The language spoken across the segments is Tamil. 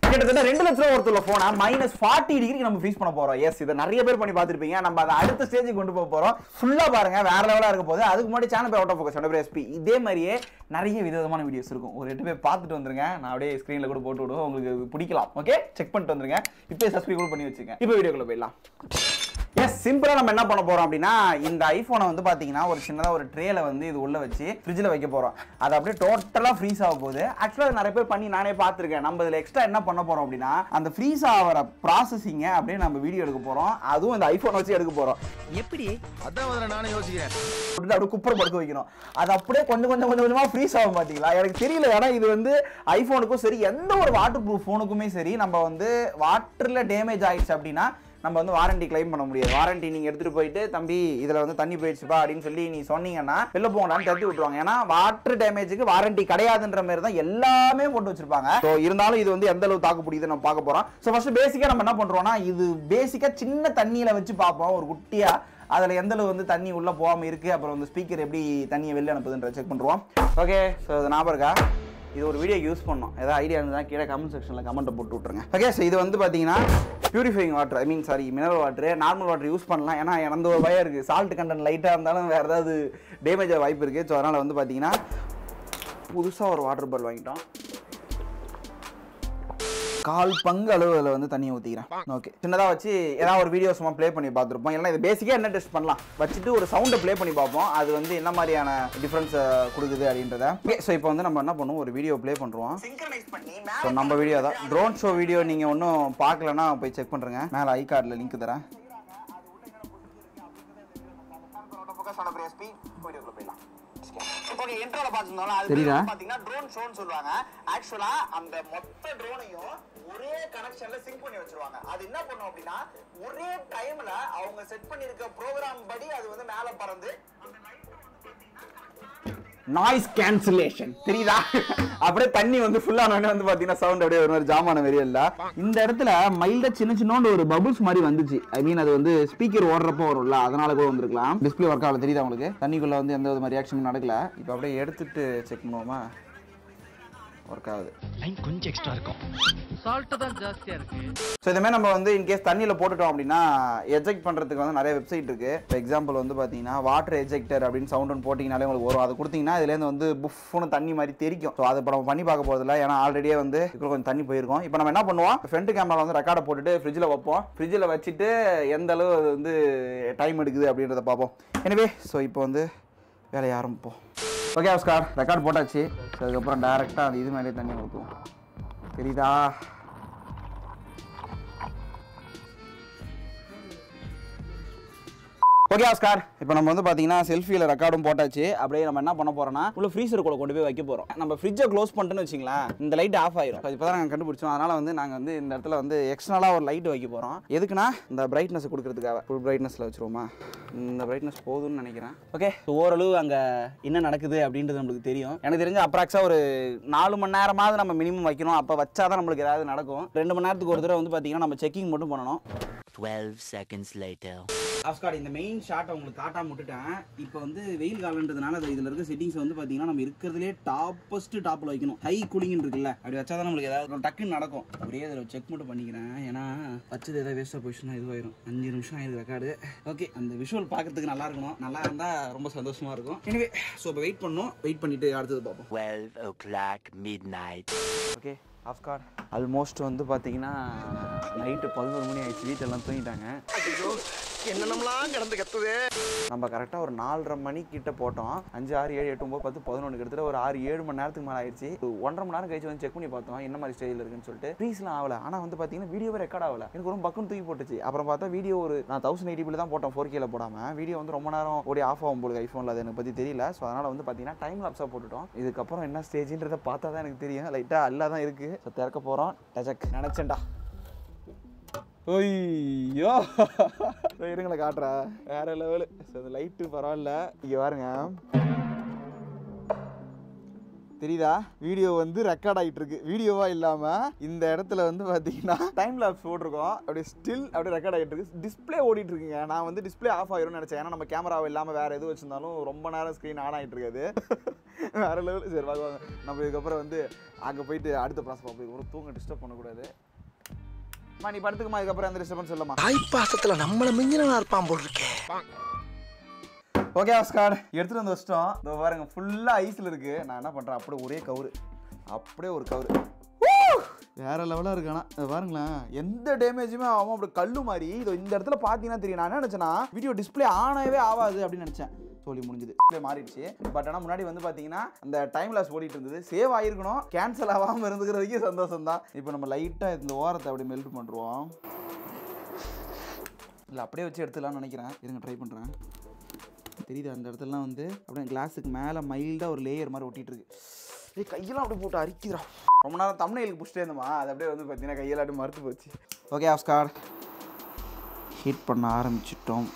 கிட்டத்தட்ட ரெண்டு லட்ச ரூபா ஒருத்தர் போனா மைனஸ் ஃபார்ட்டி டிகிரி நம்ம ஃபீஸ் பண்ண போறோம் எஸ் இதை நிறைய பேர் பண்ணி பார்த்திருப்பீங்க நம்ம அதை அடுத்த ஸ்டேஜுக்கு கொண்டு போக போறோம் ஃபுல்லா பாருங்க வேற லெவலா இருக்க போது அதுக்கு முன்னாடி சேனல் போய் அவுட் ஆஃப் ஃபோக்கஸ் எஸ்பி இதே மாதிரியே நிறைய விதவிதமான வீடியோஸ் இருக்கும் ஒரு எட்டு பேர் பார்த்துட்டு வந்துருங்க நான் அப்படியே ஸ்க்ரீன்ல கூட போட்டு விடுவோம் உங்களுக்கு பிடிக்கலாம் ஓகே செக் பண்ணிட்டு வந்துருங்க இப்போ சப்ஸ்கிரைப் கூட பண்ணி வச்சுங்க இப்போ வீடியோக்குள்ள போயிடலாம் எஸ் சிம்பிளா நம்ம என்ன பண்ண போறோம் அப்படின்னா இந்த ஐபோனை வந்து பாத்தீங்கன்னா ஒரு சின்னதா ஒரு ட்ரேல வந்து இது உள்ள வச்சு ஃப்ரிட்ஜில் வைக்க போறோம் அது அப்படியே டோட்டலா ஃப்ரீஸ் ஆக போகுது ஆக்சுவலா நிறைய பேர் பண்ணி நானே பார்த்திருக்கேன் நம்ம இதுல எக்ஸ்ட்ரா என்ன பண்ண போறோம் அப்படின்னா அந்த ஃப்ரீஸ் ஆகிற ப்ராசஸிங்க அப்படியே நம்ம வீடியோ எடுக்க போறோம் அதுவும் இந்த ஐபோன் வச்சு எடுக்க போறோம் எப்படி அதான் முதல்ல நானும் யோசிக்கிறேன் போட்டுட்டு அப்படியே குப்பரை படுக்க வைக்கணும் அது அப்படியே கொஞ்சம் கொஞ்சம் கொஞ்சம் கொஞ்சமா ஃப்ரீஸ் ஆகும் பாத்தீங்களா எனக்கு தெரியல ஏன்னா இது வந்து ஐபோனுக்கும் சரி எந்த ஒரு வாட்டர் ப்ரூஃப் ஃபோனுக்குமே சரி நம்ம வந்து வாட்டர்ல டேமேஜ் ஆயிடுச்சு அப்படின்னா நம்ம வந்து வாரண்டி கிளைம் பண்ண முடியாது வாரண்டி நீங்க எடுத்துட்டு போயிட்டு தம்பி இதுல வந்து தண்ணி போயிடுச்சுப்பா அப்படின்னு சொல்லி நீ சொன்னீங்கன்னா வெளில போங்கடான்னு தட்டி விட்டுருவாங்க ஏன்னா வாட்டர் டேமேஜுக்கு வாரண்டி கிடையாதுன்ற மாதிரி தான் எல்லாமே போட்டு வச்சிருப்பாங்க ஸோ இருந்தாலும் இது வந்து எந்த அளவு தாக்கு பிடிக்குது நம்ம பார்க்க போறோம் ஸோ ஃபர்ஸ்ட் பேசிக்கா நம்ம என்ன பண்றோம்னா இது பேசிக்கா சின்ன தண்ணியில வச்சு பார்ப்போம் ஒரு குட்டியா அதில் எந்த அளவு வந்து தண்ணி உள்ளே போகாமல் இருக்குது அப்புறம் வந்து ஸ்பீக்கர் எப்படி தண்ணியை வெளில அனுப்புதுன்ற செக் பண்ணுறோம் ஓகே ஸோ இது ஞாபகம் இருக்கா இது ஒரு வீடியோக்கு யூஸ் பண்ணோம் ஏதாவது ஐடியா இருந்தால் கீழே கமெண்ட் செக்ஷனில் கமெண்ட்டை போட்டு விட்ருங்க ஓகே ஸோ இது வந்து பார்த்தீங்கன்னா purifying water I mean sorry mineral water normal water use பண்ணலாம் ஏன்னா எனக்கு ஒரு பயம் இருக்குது சால்ட் கண்டென்ட் லைட்டாக இருந்தாலும் வேறு ஏதாவது டேமேஜ் ஆக வாய்ப்பு இருக்குது ஸோ அதனால் வந்து பார்த்தீங்கன்னா புதுசாக ஒரு வாட்டர் பாட்டில் வாங்கிட்டோம் கால் பங்கு அளவு அதில் வந்து தண்ணியை ஊற்றிக்கிறேன் ஓகே சின்னதாக வச்சு ஏதாவது ஒரு வீடியோ சும்மா ப்ளே பண்ணி பார்த்துருப்போம் இல்லைனா இது பேசிக்காக என்ன டெஸ்ட் பண்ணலாம் வச்சுட்டு ஒரு சவுண்டை ப்ளே பண்ணி பார்ப்போம் அது வந்து என்ன மாதிரியான டிஃப்ரென்ஸை கொடுக்குது அப்படின்றத ஓகே ஸோ இப்போ வந்து நம்ம என்ன பண்ணுவோம் ஒரு வீடியோ ப்ளே பண்ணுறோம் ஸோ நம்ம வீடியோ தான் ட்ரோன் ஷோ வீடியோ நீங்கள் ஒன்றும் பார்க்கலன்னா போய் செக் பண்ணுறேங்க மேலே ஐ கார்டில் லிங்க் தரேன் ஓகே இன்ட்ரோல பாத்துருந்தோம் அது தெரியுதா? பேர் பாத்தீங்கன்னா ட்ரோன் ஷோன்னு சொல்லுவாங்க ஆக்சுவலா அந்த மொத்த ட்ரோனையும் ஒரே கனெக்ஷன்ல சிங்க் பண்ணி வச்சிருவாங்க அது என்ன பண்ணும் அப்படின்னா ஒரே டைம்ல அவங்க செட் பண்ணிருக்க ப்ரோக்ராம் படி அது வந்து மேல பறந்து நாய்ஸ் கேன்சலேஷன் தெரியுதா அப்படியே தண்ணி வந்து ஃபுல்லான வந்து பாத்தீங்கன்னா சவுண்ட் அப்படியே ஒரு மாதிரி ஜாமான வெறிய இல்ல இந்த இடத்துல மைல்டா சின்ன சின்னோண்டு ஒரு பபுள்ஸ் மாதிரி வந்துச்சு ஐ மீன் அது வந்து ஸ்பீக்கர் ஓடுறப்போ வரும்ல அதனால கூட வந்திருக்கலாம் டிஸ்பிளே ஒர்க் ஆகல தெரியுதா உங்களுக்கு தண்ணிக்குள்ள வந்து எந்த விதமான ரியாக்ஷனும் நடக்கல இப்போ அப்படியே எடுத்துட்டு செக் பண்ணுவோமா ஒர்க் ஆகுது லைன் கொஞ்சம் எக்ஸ்ட்ரா இருக்கும் சால்ட் தான் ஜாஸ்தியா இருக்கு ஸோ இதுமாதிரி நம்ம வந்து இன்கேஸ் தண்ணியில் போட்டுட்டோம் அப்படின்னா எஜெக்ட் பண்ணுறதுக்கு வந்து நிறைய வெப்சைட் இருக்குது இப்போ எக்ஸாம்பிள் வந்து பார்த்தீங்கன்னா வாட்டர் எஜெக்டர் அப்படின்னு சவுண்ட் ஒன்று போட்டிங்கனாலே உங்களுக்கு வரும் அதை கொடுத்தீங்கன்னா இதுலேருந்து வந்து புஃப்னு தண்ணி மாதிரி தெரிக்கும் ஸோ அதை இப்போ நம்ம பண்ணி பார்க்க போகிறதில்ல ஏன்னா ஆல்ரெடியே வந்து இப்போ கொஞ்சம் தண்ணி போயிருக்கும் இப்போ நம்ம என்ன பண்ணுவோம் ஃப்ரண்ட் கேமரா வந்து ரெக்கார்டை போட்டுட்டு ஃப்ரிட்ஜில் வைப்போம் ஃப்ரிட்ஜில் வச்சுட்டு எந்த அளவு அது வந்து டைம் எடுக்குது அப்படின்றத பார்ப்போம் எனவே ஸோ இப்போ வந்து வேலையை ஆரம்பிப்போம் ஓகே ஆஸ்கார் ரெக்கார்ட் போட்டாச்சு ஸோ அதுக்கப்புறம் டேரெக்டாக அந்த இது மேலே தண்ணி ஊற்றுவோம் தெரியுதா ஓகே ஆஸ்கார் இப்போ நம்ம வந்து பார்த்தீங்கன்னா செல்ஃபியில் ரெக்கார்டும் போட்டாச்சு அப்படியே நம்ம என்ன பண்ண போறோம்னா உள்ள ஃப்ரீசருக்குள்ள கொண்டு போய் வைக்க போகிறோம் நம்ம ஃப்ரிட்ஜை க்ளோஸ் பண்ணிட்டுன்னு வச்சிங்களேன் இந்த லைட் ஆஃப் ஆயிரும் இப்போ தான் நாங்கள் கண்டுபிடிச்சோம் அதனால் வந்து நாங்கள் வந்து இந்த இடத்துல வந்து எக்ஸ்டர்னலாக ஒரு லைட் வைக்க போகிறோம் எதுக்குன்னா இந்த பிரைட்னஸ் கொடுக்கறதுக்காக ஃபுல் பிரைட்னஸில் வச்சுருவோமா இந்த பிரைட்னஸ் போதும்னு நினைக்கிறேன் ஓகே ஓரளவு அங்கே என்ன நடக்குது அப்படின்றது நம்மளுக்கு தெரியும் எனக்கு தெரிஞ்ச அப்ராக்ஸாக ஒரு நாலு மணி நேரமாவது நம்ம மினிமம் வைக்கணும் அப்போ வச்சாதான் நம்மளுக்கு ஏதாவது நடக்கும் ரெண்டு மணி நேரத்துக்கு ஒரு தடவை வந்து பார்த்தீங்கன்னா நம்ம செக்கிங் மட்டும் பண்ணணும் 12 seconds later. ஆஸ்கார் இந்த மெயின் ஷாட்டை உங்களுக்கு காட்டாம விட்டுட்டேன் இப்போ வந்து வெயில் காலன்றதுனால அது இதில் இருக்க செட்டிங்ஸ் வந்து பார்த்தீங்கன்னா நம்ம இருக்கிறதுலே டாப்பஸ்ட் டாப்பில் வைக்கணும் ஹை கூலிங் இருக்குல்ல அப்படி வச்சா தான் நம்மளுக்கு ஏதாவது டக்குன்னு நடக்கும் ஒரே இதில் செக் மட்டும் பண்ணிக்கிறேன் ஏன்னா வச்சது ஏதாவது வேஸ்ட்டாக போயிடுச்சுன்னா இதுவாயிரும் அஞ்சு நிமிஷம் ஆயிருக்கு ரெக்கார்டு ஓகே அந்த விஷுவல் பார்க்கறதுக்கு நல்லா இருக்கணும் நல்லா இருந்தால் ரொம்ப சந்தோஷமா இருக்கும் எனவே ஸோ இப்போ வெயிட் பண்ணோம் வெயிட் பண்ணிட்டு அடுத்தது பார்ப்போம் 12 o'clock midnight. ஓகே ஆஃப்கார் ஆல்மோஸ்ட் வந்து பார்த்தீங்கன்னா நைட்டு பதினோரு மணி ஆயிடுச்சு வீட்டெல்லாம் தூங்கிட்டாங்க என்னென்னலாம் கிடந்து கத்துது நம்ம கரெக்டாக ஒரு நாலரை மணி கிட்ட போட்டோம் அஞ்சு ஆறு ஏழு எட்டு ஒம்பது பத்து பதினொன்று கிட்டத்தட்ட ஒரு ஆறு ஏழு மணி நேரத்துக்கு மேலே ஆயிடுச்சு ஒரு ஒன்றரை மணி நேரம் கழிச்சு வந்து செக் பண்ணி பார்த்தோம் என்ன மாதிரி ஸ்டேஜில் இருக்குன்னு சொல்லிட்டு ப்ரீஸ்லாம் ஆகல ஆனால் வந்து பார்த்தீங்கன்னா வீடியோவே ரெக்கார்ட் ஆகல எனக்கு ரொம்ப பக்கம் தூக்கி போட்டுச்சு அப்புறம் பார்த்தா வீடியோ ஒரு நான் தௌசண்ட் எயிட்டிபிள் தான் போட்டோம் ஃபோர் கேல போடாமல் வீடியோ வந்து ரொம்ப நேரம் ஓடி ஆஃப் ஆகும் போல ஐஃபோனில் அது எனக்கு பற்றி தெரியல ஸோ அதனால் வந்து பார்த்தீங்கன்னா டைம் லாப்ஸாக போட்டுட்டோம் இதுக்கப்புறம் என்ன ஸ்டேஜ்ன்றதை பார்த்தா தான் எனக்கு தெரியும் லைட்டாக அல்லா தான் இருக்குது ஸோ திறக்க போகிறோம் டஜக் நினச்சேன்டா ஐயோ இருங்கள காட்டுறா வேற லெவலு ஸோ இந்த லைட்டு பரவாயில்ல இங்கே பாருங்க தெரியுதா வீடியோ வந்து ரெக்கார்ட் ஆகிட்டு இருக்கு வீடியோவா இல்லாம இந்த இடத்துல வந்து பாத்தீங்கன்னா டைம் லாப்ஸ் போட்டிருக்கோம் அப்படியே ஸ்டில் அப்படியே ரெக்கார்ட் ஆகிட்டு இருக்கு டிஸ்ப்ளே ஓடிட்டு இருக்குங்க நான் வந்து டிஸ்ப்ளே ஆஃப் ஆயிரும்னு நினைச்சேன் ஏன்னா நம்ம கேமராவை இல்லாம வேற எது வச்சிருந்தாலும் ரொம்ப நேரம் ஸ்க்ரீன் ஆன் ஆகிட்டு இருக்காது வேற லெவல் சரி வாங்க வாங்க நம்ம இதுக்கப்புறம் வந்து அங்கே போயிட்டு அடுத்த ப்ராசஸ் பார்ப்போம் ஒரு தூங்க டிஸ்டர்ப் பண்ணக்கூடாது அம்மா நீ படுத்துக்குமா இதுக்கப்புறம் எந்த டிஸ்டர்பன்ஸ் இல்லைம்மா தாய்ப்பாசத்துல நம்மள மிஞ்சினா இருப்பான் போல் இருக்கே ஓகே ஆஸ்கார் எடுத்துட்டு வந்து வச்சிட்டோம் இதோ பாருங்க ஃபுல்லா ஐஸ்ல இருக்கு நான் என்ன பண்றேன் அப்படியே ஒரே கவுரு அப்படியே ஒரு கவுரு வேற லெவலாக இருக்கு ஆனால் இதை பாருங்களேன் எந்த டேமேஜுமே ஆகும் அப்படி கல்லு மாதிரி இதோ இந்த இடத்துல பார்த்தீங்கன்னா தெரியும் நான் என்ன நினச்சேன்னா வீடியோ டிஸ்ப்ளே ஆனவே ஆகாது அப்படின்னு நினச்சேன் சொல்லி முடிஞ்சுது டிஸ்ப்ளே மாறிடுச்சு பட் ஆனால் முன்னாடி வந்து பார்த்தீங்கன்னா அந்த டைம் லாஸ் ஓடிட்டு இருந்தது சேவ் ஆயிருக்கணும் கேன்சல் ஆகாமல் இருந்துக்கிறதுக்கே சந்தோஷம் தான் இப்போ நம்ம லைட்டாக இந்த ஓரத்தை அப்படி மெல்ட் பண்ணுறோம் இல்லை அப்படியே வச்சு எடுத்துடலாம்னு நினைக்கிறேன் இருங்க ட்ரை பண்ணுறேன் தெரியுது அந்த இடத்துலலாம் வந்து அப்படியே கிளாஸுக்கு மேலே மைல்டாக ஒரு லேயர் மாதிரி ஒட்டிட்டு இருக்கு ஏய் கையெல்லாம் அப்படியே போட்டு அரிக்கிறா ரொம்ப நேரம் தமிழ்நெலுக்கு பிடிச்சிட்டே இருந்தோமா அது அப்படியே வந்து பார்த்தீங்கன்னா கையெல்லாம் அப்படியே மறுத்து போச்சு ஓகே ஆஸ்கார் ஹீட் பண்ண ஆரம்பிச்சிட்டோம்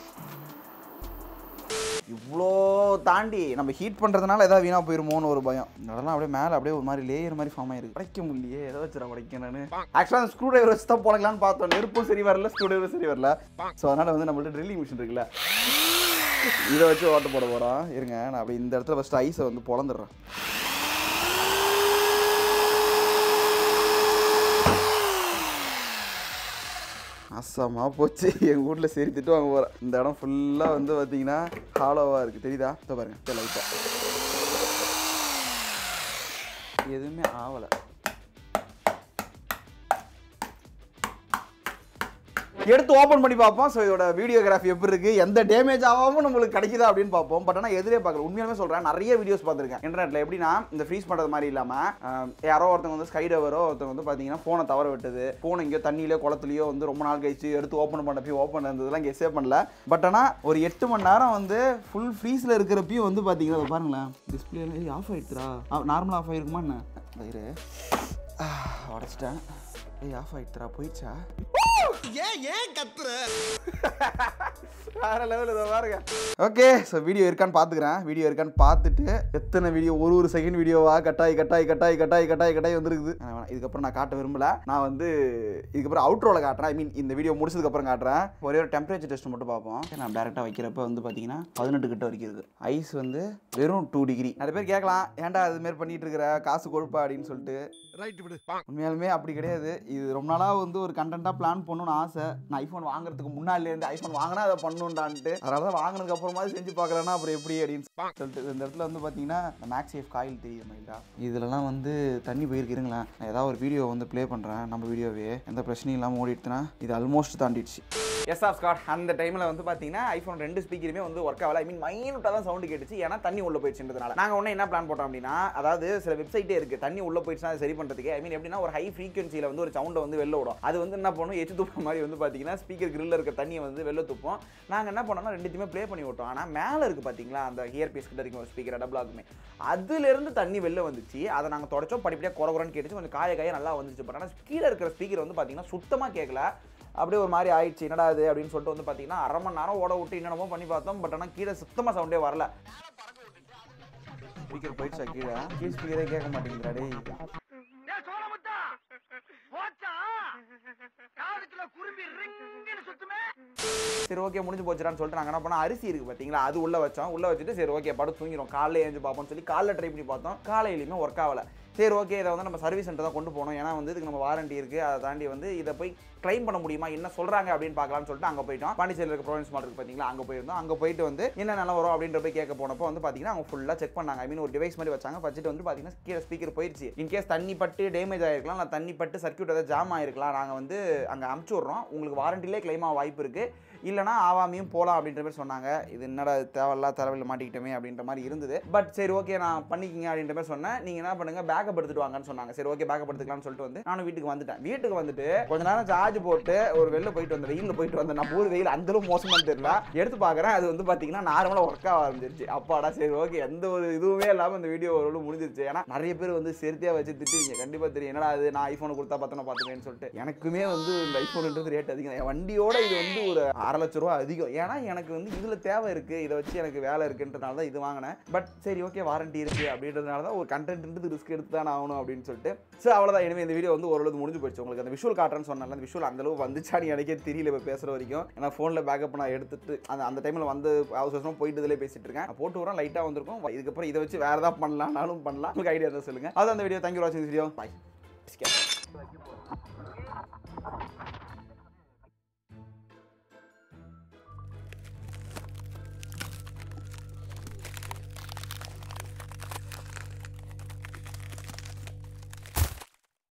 இவ்வளோ தாண்டி நம்ம ஹீட் பண்ணுறதுனால ஏதாவது வீணாக போயிருமோன்னு ஒரு பயம் அதெல்லாம் அப்படியே மேலே அப்படியே ஒரு மாதிரி லேயர் மாதிரி ஃபார்ம் ஆயிருக்கு உடைக்க முடியலையே எதை வச்சுடா உடைக்க நான் ஆக்சுவலாக அந்த ஸ்க்ரூ டிரைவர் வச்சு தான் போடலான்னு பார்த்தோம் நெருப்பும் சரி வரல ஸ்க்ரூ டிரைவர் சரி வரல ஸோ அதனால் வந்து நம்மள்ட்ட ட்ரில்லிங் மிஷின் இருக்குல்ல இதை வச்சு ஓட்ட போட போகிறோம் இருங்க நான் அப்படி இந்த இடத்துல ஃபஸ்ட்டு ஐஸை வந்து பொழந்துடுறேன் அசாமா போச்சு எங்கள் வீட்டில் சரி திட்டு வாங்க போகிறேன் இந்த இடம் ஃபுல்லாக வந்து பார்த்தீங்கன்னா ஹாலோவாக இருக்குது தெரியுதா இப்போ பாருங்க லைட்டாக எதுவுமே ஆகலை எடுத்து ஓப்பன் பண்ணி பார்ப்போம் ஸோ இதோட வீடியோகிராஃபி எப்படி இருக்கு எந்த டேமேஜ் ஆகாமல் நம்மளுக்கு கிடைக்குதா அப்படின்னு பார்ப்போம் பட் ஆனால் எதிரே பார்க்கல உண்மையாலுமே சொல்கிறேன் நிறைய வீடியோஸ் பார்த்துருக்கேன் இன்டர்நெட்டில் எப்படின்னா இந்த ஃப்ரீஸ் பண்ணுறது மாதிரி இல்லாமல் யாரோ ஒருத்தவங்க வந்து ஸ்கை டவரோ ஒருத்தவங்க வந்து பார்த்தீங்கன்னா ஃபோனை தவற விட்டது ஃபோன் எங்கேயோ தண்ணியிலோ குளத்துலையோ வந்து ரொம்ப நாள் கழிச்சு எடுத்து ஓப்பன் பண்ண போய் ஓப்பன் இருந்ததுலாம் கெஸ்ஸே பண்ணல பட் ஆனால் ஒரு எட்டு மணி நேரம் வந்து ஃபுல் ஃப்ரீஸில் இருக்கிறப்பையும் வந்து பார்த்தீங்கன்னா இதோ பாருங்களேன் டிஸ்பிளே ஆஃப் ஆயிடுச்சுரா நார்மலாக ஆஃப் ஆயிருக்குமா என்ன வயிறு உடச்சிட்டேன் ஏய் ஆஃப் ஆயிடுச்சுரா போயிடுச்சா ஏன் ஏன் கத்துற வேற லெவல் இதை பாருங்க ஓகே ஸோ வீடியோ இருக்கான்னு பார்த்துக்கிறேன் வீடியோ இருக்கான்னு பார்த்துட்டு எத்தனை வீடியோ ஒரு ஒரு செகண்ட் வீடியோவா கட்டாய் கட்டாய் கட்டாய் கட்டாய் கட்டாய் கட்டாய் வந்துருக்குது வேணாம், வேணாம். இதுக்கப்புறம் நான் காட்ட விரும்பல நான் வந்து இதுக்கப்புறம் அவுட்ரோவில் காட்டுறேன் ஐ மீன் இந்த வீடியோ முடிச்சதுக்கப்புறம் காட்டுறேன் ஒரே ஒரு டெம்பரேச்சர் டெஸ்ட் மட்டும் பார்ப்போம் நான் டேரெக்டாக வைக்கிறப்ப வந்து பார்த்தீங்கன்னா பதினெட்டு கிட்ட வரைக்கும் இருக்குது ஐஸ் வந்து வெறும் டூ டிகிரி நிறைய பேர் கேட்கலாம் ஏன்டா அது மாதிரி பண்ணிட்டு இருக்கிற காசு கொழுப்பா அப்படின்னு சொல்லிட்டு ரைட் விடு உண்மையாலுமே அப்படி கிடையாது இது ரொம்ப நாளாக வந்து ஒரு கண்டென்ட்டாக பிளான் பண்ணணும்னு ஆசை நான் ஐஃபோன் வாங்குறதுக்கு முன்னாடிலேருந்து ஐஃபோன் வாங்கினா அதை பண்ணணுன்டான்ட்டு அதனால தான் வாங்கினதுக்கு அப்புறமா செஞ்சு பார்க்கலன்னா அப்புறம் எப்படி அப்படின்னு சொல்லிட்டு இந்த இடத்துல வந்து பார்த்தீங்கன்னா மேக்ஸ் சேஃப் காயில் தெரியுது மைண்டா இதுலலாம் வந்து தண்ணி போயிருக்கு இருங்களேன் நான் ஏதாவது ஒரு வீடியோ வந்து ப்ளே பண்ணுறேன் நம்ம வீடியோவே எந்த பிரச்சனையும் இல்லாமல் ஓடிட்டுனா இது ஆல்மோஸ்ட் தாண்டிடுச்சு எஸ் ஆஃப் ஸ்காட் அந்த டைமில் வந்து பார்த்தீங்கன்னா ஐஃபோன் ரெண்டு ஸ்பீக்கருமே வந்து ஒர்க் ஆகல ஐ மீன் மைனூட்டாக தான் சவுண்டு கேட்டுச்சு ஏன்னா தண்ணி உள்ள போயிடுச்சுன்றதுனால நாங்கள் ஒன்று என்ன பிளான் போட்டோம் அப்படின்னா அதாவது சில வெப்சைட்டே இருக்குது தண்ணி உள்ள போயிடுச்சுன்னா அதை சரி பண்ணுறதுக்கு ஐ மீன் எப்படின்னா ஒரு ஹை ஃப்ரீக்வன்சியில் வந்து ஒரு சவுண்டை வந்து வெளில விடும் அது வந்து என்ன பண்ணும் எச்சு துப்புற மாதிரி வந்து பார்த்தீங்கன்னா ஸ்பீக்கர் கிரில்ல இருக்க தண்ணியை வந்து வெளில துப்போம் நாங்கள் என்ன பண்ணோம்னா ரெண்டுத்தையுமே ப்ளே பண்ணி விட்டோம் ஆனால் மேலே இருக்குது பார்த்தீங்களா அந்த ஹியர் பீஸ் கிட்ட இருக்கும் ஒரு ஸ்பீக்கர் டபுள் ஆகுமே அதுலேருந்து தண்ணி வெளில வந்துச்சு அதை நாங்கள் தொடச்சோம் படிப்படியாக குறை குறைன்னு கேட்டுச்சு கொஞ்சம் காய காய நல்லா வந்துச்சு பட் ஆனால் கீழே இருக்கிற ஸ்பீக்கர் வந்து பார்த்தீங்கன்னா சுத்தமாக கேட்கல அப்படியே ஒரு மாதிரி ஆயிடுச்சு என்னடா இது அப்படின்னு சொல்லிட்டு வந்து பார்த்தீங்கன்னா அரை மணி நேரம் ஓட விட்டு என்னென்னமோ பண்ணி பார்த்தோம் பட் ஆனால் கீழே சுத்தமாக சவுண்டே வரல ஸ்பீக்கர் போயிடுச்சா கீழே கீழ் ஸ்பீக்கரே கேட்க மாட்டேங்குதுடா டேய் சரி ஓகே முடிஞ்சு போச்சுடான்னு சொல்லிட்டு நாங்கள் என்ன பண்ணோம் அரிசி இருக்கு பார்த்தீங்களா அது உள்ள வச்சோம் உள்ள வச்சுட்டு சரி ஓகே படம் தூங்கிடும் காலைல எழுந்து பார்ப்போம்னு சொல்லி காலைல ட்ரை பண்ணி பார்த்தோம் காலையிலையுமே ஒர்க் ஆகல சரி ஓகே இதை வந்து நம்ம சர்வீஸ் சென்டர் தான் கொண்டு போகணும் ஏன்னா வந்து இதுக்கு நம்ம வாரண்டி இருக்கு அதை தாண்டி வந்து இதை போய் க்ளைம் பண்ண முடியுமா என்ன சொல்றாங்க அப்படின்னு பார்க்கலாம்னு சொல்லிட்டு அங்கே போயிட்டோம் பாண்டிச்சேரியில் இருக்க ப்ரோவின்ஸ் மார்ட் இருக்கு பார்த்தீங்களா அங்கே போயிருந்தோம் அங்கே போயிட்டு வந்து என்ன நல்லா வரும் அப்படின்ற போய் கேட்க போனப்போ வந்து பார்த்தீங்கன்னா அவங்க ஃபுல்லாக செக் பண்ணாங்க ஐ மீன் ஒரு டிவைஸ் மாதிரி வச்சாங்க வச்சுட்டு வந்து பார்த்தீங்கன்னா கீழே ஸ்பீக்கர் போயிடுச்சு இன்கேஸ் தண்ணி பட்டு டேமேஜ் ஆயிருக்கலாம் இல்லை தண்ணி பட்டு சர்க்யூட் ஏதாவது ஜாம் ஆயிருக்கலாம் நாங்கள் வந்து அங்கே அமுச்சு விட்றோம் உங்களுக்கு வாரண்டிலே க்ளைம் ஆக வாய்ப்பு இருக்கு இல்லைனா ஆவாமையும் போகலாம் அப்படின்ற மாதிரி சொன்னாங்க இது என்னடா இது தேவையில்லா தலைவலில் மாட்டிக்கிட்டோமே அப்படின்ற மாதிரி இருந்தது பட் சரி ஓகே நான் பண்ணிக்கிங்க அப்படின்ற மாதிரி சொன்னேன் நீங்கள் என்ன பண்ணுங்கள் பேக் பேக்கப் எடுத்துட்டு வாங்கன்னு சொன்னாங்க சரி ஓகே பேக்கப் எடுத்துக்கலாம்னு சொல்லிட்டு வந்து நானும் வீட்டுக்கு வந்துட்டேன் வீட்டுக்கு வந்துட்டு கொஞ்ச நேரம் சார்ஜ் போட்டு ஒரு வெளில போயிட்டு வந்தேன் வெயிலில் போயிட்டு வந்தேன் நம்ம ஊர் வெயில் அந்த அளவு மோசமானு தெரியல எடுத்து பார்க்குறேன் அது வந்து பார்த்தீங்கன்னா நார்மலாக ஒர்க் ஆக ஆரம்பிச்சிருச்சு அப்பாடா சரி ஓகே எந்த ஒரு இதுவுமே இல்லாமல் இந்த வீடியோ ஓரளவு முடிஞ்சிருச்சு ஏன்னா நிறைய பேர் வந்து சேர்த்தியாக வச்சு திட்டுவீங்க கண்டிப்பாக தெரியும் என்னடா அது நான் ஐஃபோனை கொடுத்தா பார்த்தா பார்த்துமேன்னு சொல்லிட்டு எனக்குமே வந்து இந்த ஐஃபோன்ன்றது ரேட் அதிகம் என் வண்டியோட இது வந்து ஒரு அரை லட்ச ரூபா அதிகம் ஏன்னா எனக்கு வந்து இதில் தேவை இருக்குது இதை வச்சு எனக்கு வேலை இருக்குன்றனால தான் இது வாங்கினேன் பட் சரி ஓகே வாரண்டி இருக்குது அப்படின்றதுனால தான் ஒரு கண்டென்ட்ன்றது ரிஸ்க் எடுத்து தான் ஆகணும் அப்படின்னு சொல்லிட்டு ஸோ அவ்வளோதான் இனிமேல் இந்த வீடியோ வந்து ஓரளவு முடிஞ்சு போயிடுச்சு உங்களுக்கு அந்த விஷுவல் காட்டுறேன்னு சொன்னால அந்த விஷுவல் அந்த அளவு வந்துச்சான்னு எனக்கே தெரியல இப்போ பேசுகிற வரைக்கும் ஏன்னா ஃபோனில் பேக்கப் நான் எடுத்துட்டு அந்த அந்த டைமில் வந்து அவசரமாக போயிட்டு இதிலே பேசிட்டு இருக்கேன் நான் போட்டு வரேன் லைட்டாக வந்திருக்கும் இதுக்கப்புறம் இதை வச்சு வேறு ஏதாவது பண்ணலாம்னாலும் பண்ணலாம் உங்களுக்கு ஐடியா இருந்தால் சொல்லுங்கள் அது அந்த வீடியோ தேங்க்யூ வாட்சிங் வீடியோ பாய்